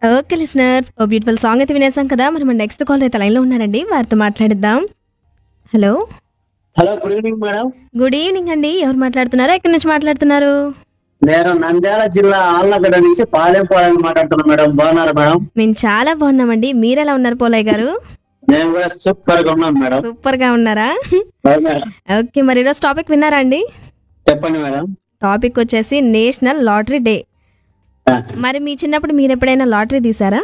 Okay listeners ఓ beautiful song అయితే వినేసాం కదా మనం నెక్స్ట్ కాల్ అయితే లైన్లో ఉన్నారండి వారితో మాట్లాడిద్దాం hello hello good evening madam good evening అండి ఎవరు మాట్లాడుతున్నారు ఎక్కడి నుంచి మాట్లాడుతున్నారు నేను నంద్యాల జిల్లా ఆళ్ళగడ్డ నుంచి పాలెం పాలెం మాట్లాడుతున్నాను మేడం బాగున్నారు మేడం మేము చాలా బాగున్నామండి మీరు ఎలా ఉన్నారు పోలయ్య గారు నేను కూడా సూపర్ గా ఉన్నాను మేడం సూపర్ గా ఉన్నారా అవును మేడం. ఓకే మరి ఈరోజు టాపిక్ విన్నారా అండి చెప్పండి మేడం టాపిక్ వచ్చేసి నేషనల్ లాటరీ డే ఆ, మరి మీ చిన్నప్పుడు మీరు ఎప్పుడైనా లాటరీ తీసారా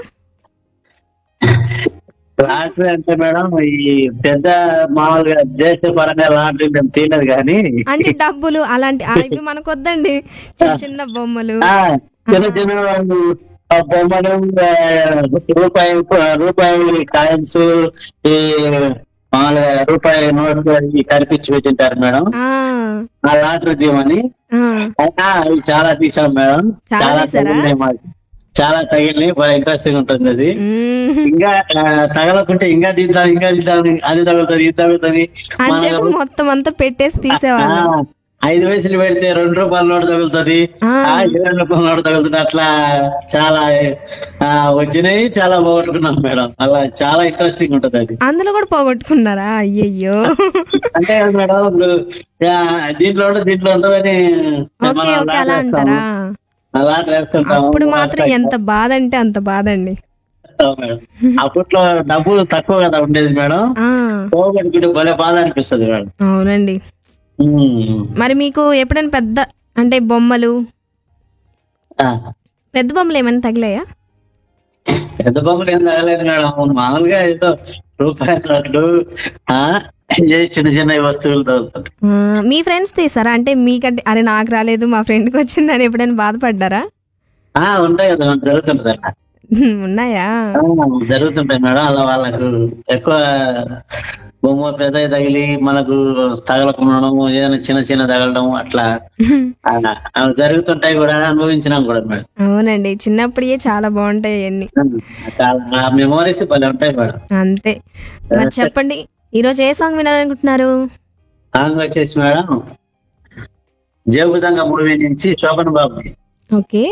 లాటరీ అంటే మేడం ఈ పెద్ద మామూలుగా దేశ పరంగా లాటరీ మేము తినదు కానీ అంటే డబ్బులు అలాంటి ఆ, ఇవి మనకు వద్దండి చిన్న చిన్న బొమ్మలు ఆ, చిన్న చిన్న ఆ బొమ్మలు ఆ, రూపాయి రూపాయి కాయిన్స్ ఈ మామూలుగా రూపాయి నోట్లు అవి కనిపించి పెట్టింటారు మేడం ఆ, ఆ లాటరీ తీయమని ఆ, ఆ, అవి చాలా తీసాం మేడం చాలా చాలా తీసారా? తగిలినాయి మాకు చాలా తగిలినాయి బాగా ఇంట్రెస్టింగ్ ఉంటుంది అది మ్మ్. ఇంకా ఆ, తగలకుంటే ఇంకా తీద్దాం ఇంకా తీద్దాం అది తగులుతుంది ఇది తగులుతుంది అని మన- చెప్పి మొత్తం అంతా పెట్టేసి తీసేవాళ్ళు ఆ, ఐదు వయసులు పెడితే రెండు రూపాయల నోటు తగులుతుంది ఆ. ఆ, ఇరవై రూపాయల నోటు తగులుతుంది అట్లా చాలా ఆ, వచ్చినాయి చాలా పోగొట్టుకున్నాం మేడం అలా చాలా ఇంట్రెస్టింగ్ ఉంటది అది అందులో కూడా పోగొట్టుకున్నారా అయ్యయ్యో అంటే మేడం ఇప్పుడు, ఆ, దీంట్లో ఉండదు దీంట్లో ఉండదని ఓకే మనం ఓకే అలా లాగేస్తాము. అంటారా అలా చేస్తుంటాము అప్పుడు మాత్రం ఎంత బాధ అంటే అంత బాధ అండి మేడం. అప్పట్లో డబ్బులు తక్కువ కదా ఉండేది మేడం ఆ పోగొట్టుకుంటే భలే బాధ అనిపిస్తుంది మేడం అవునండి ఉమ్. మరి మీకు ఎప్పుడైనా పెద్ద అంటే బొమ్మలు ఆ, పెద్ద బొమ్మలు ఏమైనా తగిలాయా పెద్ద బొమ్మలు ఏం తగలేదు మేడం మామూలుగా ఏదో రూపాయి నోట్లు ఆ, ఏ చిన్న చిన్న వస్తువులు తగులుతాయి ఆ, మీ ఫ్రెండ్స్ తీసారా అంటే మీకంటే అరే నాకు రాలేదు మా ఫ్రెండ్కి వచ్చిందని ఎప్పుడైనా బాధపడ్డారా ఆ ఉంటాయి కదా మేడం, జరుగుతుంటది అలా హ్మ్, ఉన్నాయా ఆ, జరుగుతుంటాయి మేడం అలా వాళ్ళకు ఎక్కువ బొమ్మ పెద్ద తగిలి మనకు తగలకుండా ఏదైనా చిన్న చిన్న తగలడం అట్లా ఆ, అవి జరుగుతుంటాయి కూడా అనుభవించినాం కూడా మేడం అవునండి చిన్నప్పుడే చాలా బాగుంటాయి అవన్నీ చాలా మెమోరీస్ భలే ఉంటాయి మేడం అంతే మరి చెప్పండి ఈరోజు ఏ సాంగ్ వినాలనుకుంటున్నారు సాంగ్ వచ్చేసి మేడం జయబుదంగా మూవీ నుంచి శోభన్ బాబు ఓకే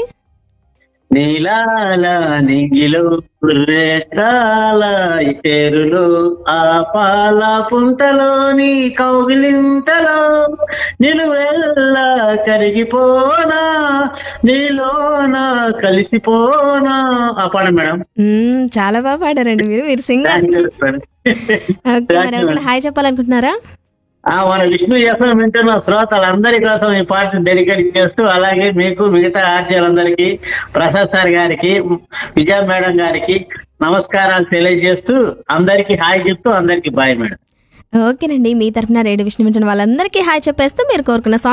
నీలాల నింగిలో రేటాల ఇటేరులో ఆ పాల పుంటలోని కౌగిలింతలో నిలువెల్లా కరిగిపోనా నీలోన కలిసిపోనా ఆ పాడ మేడం మ్మ్, చాలా బాగా పాడారండి మీరు మీరు సింగర్ ఓకే మరి ఎవరికైనా హాయ్ చెప్పాలనుకుంటున్నారా ఆ మన విష్ణు ఎఫ్ఎం వింటున్న శ్రోతలందరి కోసం ఈ పాటను డెడికేట్ చేస్తూ అలాగే మీకు మిగతా ఆర్జీలందరికీ ప్రసాద్ సార్ గారికి విజయ మేడం గారికి నమస్కారాలు తెలియజేస్తూ అందరికి హాయ్ చెప్తూ అందరికి బాయ్ మేడం ఓకేనండి మీ తరఫున రేడియో విష్ణు వింటున్న వాళ్ళందరికీ హాయ్ చెప్పేస్తూ మీరు కోరుకున్న సాంగ్